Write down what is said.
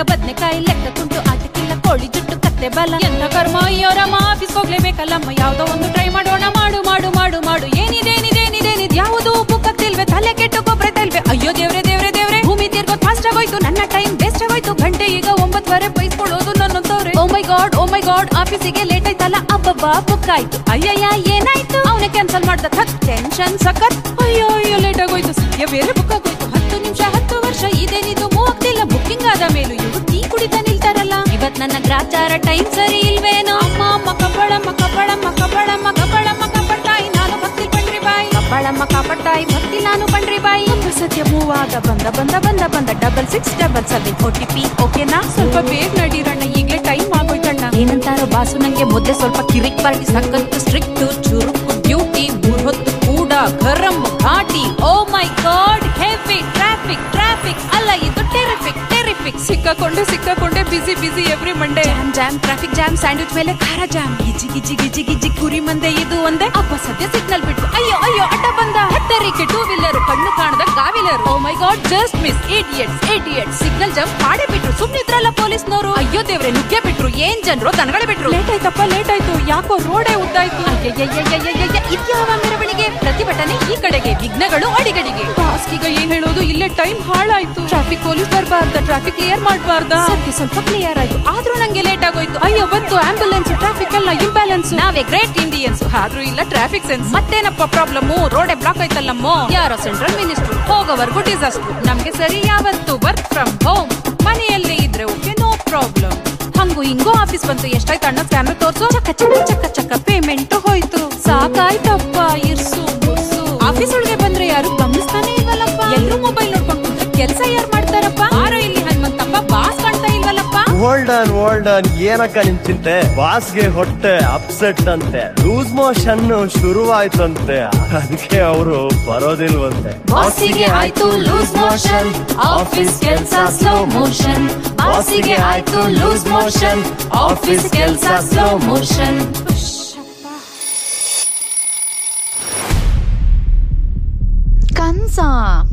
ಬದ್ನೆಕಾಯಿ ಲೆಕ್ಕ ಕುಂಟು ಆಟಕ್ಕಿಲ್ಲ ಕೋಳಿ ಜುಟ್ಟು ಕತ್ತೆ ಬಲ ಎಂತ ಕರ್ಮ ಅಯ್ಯೋರಮ್ಮ ಆಫೀಸ್ ಹೋಗ್ಲೇಬೇಕಲ್ಲಮ್ಮ ಯಾವ್ದೋ ಒಂದು ಟ್ರೈ ಮಾಡೋಣ ಮಾಡು ಮಾಡು ಮಾಡು ಮಾಡು ಏನಿದೆ ಏನಿದೆ ಏನಿದೆ ಏನಿದೆ ಯಾವುದು ಬುಕ್ ಆಗ್ತಿಲ್ವೇ ತಲೆ ಕೆಟ್ಟು ಕೊಬ್ರೆ ತಲ್ವೆ ಅಯ್ಯೋ ದೇವ್ರೆ ದೇವ್ರೆ ದೇವ್ರೆ ಭೂಮಿ ತಿರ್ಗೋ ಫಾಸ್ಟ್ ಆಗೋಯ್ತು ನನ್ನ ಟೈಮ್ ವೇಸ್ಟ್ ಆಗೋಯ್ತು ಗಂಟೆ ಈಗ ಒಂಬತ್ತುವರೆ ಬೈಸ್ಕೊಳ್ಳೋದು ನನ್ನ ತೋರೆ oh my god oh my god ಆಫೀಸಿಗೆ ಲೇಟ್ ಆಯ್ತಲ್ಲ ಅಬ್ಬಬ್ಬಾ ಬುಕ್ ಆಯ್ತು ಅಯ್ಯಯ್ಯ ಏನಾಯ್ತು ಅವನೇ ಕ್ಯಾನ್ಸಲ್ ಮಾಡ್ದ ಥಕ್ ಟೆನ್ಷನ್ ಸಖತ್ ಅಯ್ಯೋ ಅಯ್ಯೋ ಲೇಟ್ ಆಗೋಯ್ತು ಸದ್ಯ ಬೇರೆ ಬುಕ್ ಆಗೋಯ್ತು ಹತ್ತು ನಿಮಿಷ ಹತ್ತು ವರ್ಷ ಇದೇನಿದು ಮೂವ್ ಆಗ್ತಿಲ್ಲ ಬುಕ್ಕಿಂಗ್ ಆದ ಮೇಲೂ ಇವ್ರು ಟೀ ಕುಡಿತಾ ನಿಲ್ತಾರಲ್ಲ ಇವತ್ ನನ್ನ ಗ್ರಾಚಾರ ಟೈಮ್ ಸರಿ ಇಲ್ವೇನೋ ಅಮ್ಮ ಅಮ್ಮ ಕಬ್ಬಳಮ್ಮ ಕಬ್ಬಳಮ್ಮ ಕಬ್ಬಳಮ್ಮ ಕಬ್ಬಳಮ್ಮ ಕಬ್ಬಟ್ಟಾಯಿ ನಾನು ಭಕ್ತಿ ಪಂಡ್ರಿ ಬಾಯಿ ಕಬ್ಬಳಮ್ಮ ಕಬ್ಬಟ್ಟಾಯಿ ಭಕ್ತಿ ನಾನು ಪಂಡ್ರಿ ಬಾಯಿ ಒಂದು ಸದ್ಯ ಮೂವ್ ಆಗ ಬಂದ ಬಂದ ಬಂದ ಬಂದ double six double seven O T P ಓಕೆನಾ ಸ್ವಲ್ಪ ಬೇಗ ನಡೀರಣ್ಣ ಈಗ್ಲೇ ಟೈಮ್ ಆಗೋಯ್ತಣ್ಣ ಏನಂತಾರೋ ಬಾಸು ನಂಗೆ ಮುದ್ದೆ ಸ್ವಲ್ಪ ಕಿರಿಕ್ ಪಾರ್ಟಿ ಸಖತ್ತು ಸ್ಟ್ರಿಕ್ಟ್ ಚುರುಕು ಡ್ಯೂಟಿ ಮೂರ್ ಹೊತ್ತು ಕೂಡ ಗರಂ ಘಾಟಿ oh my god heavy traffic traffic ಅಲ್ಲ ಇದು ಟೆರಿಫಿಕ್ ಟೆರಿಫಿಕ್ ಸಿಕ್ಕಾಕೊಂಡೆ ಸಿಕ್ಕಾಕೊಂಡೆ ಬಿಸಿ ಬಿಸಿ every Monday jam jam traffic jam sandwich ಮೇಲೆ ಖಾರ ಜಾಮ್ ಗಿಜಿ ಗಿಜಿ ಗಿಜಿ ಗಿಜಿ ಕುರಿ ಮಂದೆ ಇದು ಒಂದೇ ಅಪ್ಪ ಸದ್ಯ ಸಿಗ್ನಲ್ ಬಿಟ್ಟು ಅಯ್ಯೋ ಅಯ್ಯೋ ಅಡ್ಡ ಬಂದ ಹೆತ್ತರಿಕೆ ಟೂ ವೀಲರ್ ಕಣ್ಣು ಕಾಣದ ಗಾವಿಲರ್ oh my god just miss idiots idiots signal jump ಮಾಡೇ ಬಿಟ್ರು ಸುಮ್ನಿದ್ರಲ್ಲ ಪೊಲೀಸ್ನವರು ಅಯ್ಯೋ ದೇವ್ರೆ ನುಗ್ಗೆ ಬಿಟ್ರು ಏನ್ ಜನರು ದನಗಳೇ ಬಿಟ್ರು ಲೇಟ್ ಆಯ್ತಪ್ಪ ಲೇಟ್ ಆಯ್ತು ಯಾಕೋ ರೋಡೇ ಉದ್ದಾಯ್ತು ಅಯ್ಯಯ್ಯಯ್ಯಯ್ಯಯ್ಯ ಇದ್ಯಾವ ಮೆರವಣಿಗೆ ಪ್ರತಿಭಟನೆ ಈ ಕಡೆಗೆ ವಿಘ್ನಗಳು ಅಡಿಗಡಿಗೆ ಬಾಸ್ಗೀಗ ಏನ್ ಹೇಳೋದು ಇಲ್ಲೇ ಟೈಮ್ ಹಾಳಾಯ್ತು ಟ್ರಾಫಿಕ್ ಪೊಲೀಸ್ ಬರ್ಬಾರ್ದ ಟ್ರಾಫಿಕ್ ಕ್ಲಿಯರ್ ಮಾಡಬಾರ್ದ ಸದ್ಯ ಸ್ವಲ್ಪ ಕ್ಲಿಯರ್ ಆಯ್ತು ಆದ್ರೂ ನಂಗೆ ಲೇಟ್ ಆಗೋಯ್ತು ಅಯ್ಯೋ ಬಂತು ಆಂಬುಲೆನ್ಸ್ ಟ್ರಾಫಿಕ್ ಎಲ್ಲ ಇಂಬ್ಯಾಲೆನ್ಸ್ ನಾವೇ ಗ್ರೇಟ್ ಇಂಡಿಯನ್ಸ್ ಆದ್ರೂ ಇಲ್ಲ ಟ್ರಾಫಿಕ್ ಸೆನ್ಸ್ ಮತ್ತೇನಪ್ಪ ಪ್ರಾಬ್ಲಮ್ ರೋಡೆ ಬ್ಲಾಕ್ ಆಯ್ತಲ್ಲಮ್ಮೋ ಯಾರೋ ಸೆಂಟ್ರಲ್ ಮಿನಿಸ್ಟರ್ ಹೋಗೋವರೆಗೂ ಡಿಸಾಸ್ಟರ್ ನಮ್ಗೆ ಸರಿ ಯಾವತ್ತು ವರ್ಕ್ ಫ್ರಮ್ ಹೋಮ್ ಮನೆಯಲ್ಲೇ ಇದ್ರೆ ಓಕೆ ನೋ ಪ್ರಾಬ್ಲಮ್ ಹಂಗು ಹಿಂಗೋ ಆಫೀಸ್ ಬಂತು ಎಷ್ಟಾಯ್ತು ಅಣ್ಣ ಸ್ಕ್ಯಾನರ್ ತೋರ್ಸು ಚಕ್ಕ ಚಕ್ಕ ಚಕ್ಕ ಚಕ್ಕ ಪೇಮೆಂಟ್ ಹೋಯ್ತು ಸಾಕಾಯ್ತಪ್ಪ ಇರ್ಸು ಮುರ್ಸು ಆಫೀಸ್ ಒಳಗೆ ಬಂದ್ರೆ ಯಾರು ಗಮನಿಸ್ತಾನೆ ಇಲ್ವಲ್ಲಪ್ಪ ಎಲ್ರು ಮೊಬೈಲ್ ನೋಡ್ಕೊಂಡು ಕುಂತ್ರೆ ಕೆಲ್ಸ ಯಾರು ಮಾಡ್ತಾರಪ್ಪ ಆರೋ ಇಲ್ಲಿ ಹನುಮಂತಪ್ಪ ಬಾಸ್ ಕಾಣ್ತಾ ಇಲ್ವಲ್ಲಪ್ಪ ಹೋಲ್ಡ್ ಆನ್ ಹೋಲ್ಡ್ ಆನ್ ಏನಕ್ಕ ನಿನ್ ಚಿಂತೆ ಬಾಸ್ಗೆ ಹೊಟ್ಟೆ ಅಪ್ಸೆಟ್ ಅಂತೆ ಲೂಸ್ ಮೋಷನ್ ಶುರುವಾಯ್ತಂತೆ ಅದಕ್ಕೆ ಅವರು ಬರೋದಿಲ್ವಂತೆ ಬಾಸಿಗೆ ಆಯ್ತು ಲೂಸ್ ಮೋಷನ್ ಆಫೀಸ್ ಕೆಲ್ಸ ಸ್ಲೋ ಮೋಷನ್ ಬಾಸಿಗೆ ಆಯ್ತು ಲೂಸ್ ಮೋಷನ್ ಆಫೀಸ್ ಕೆಲ್ಸ ಸ್ಲೋ ಮೋಷನ್ ಕನ್ಸ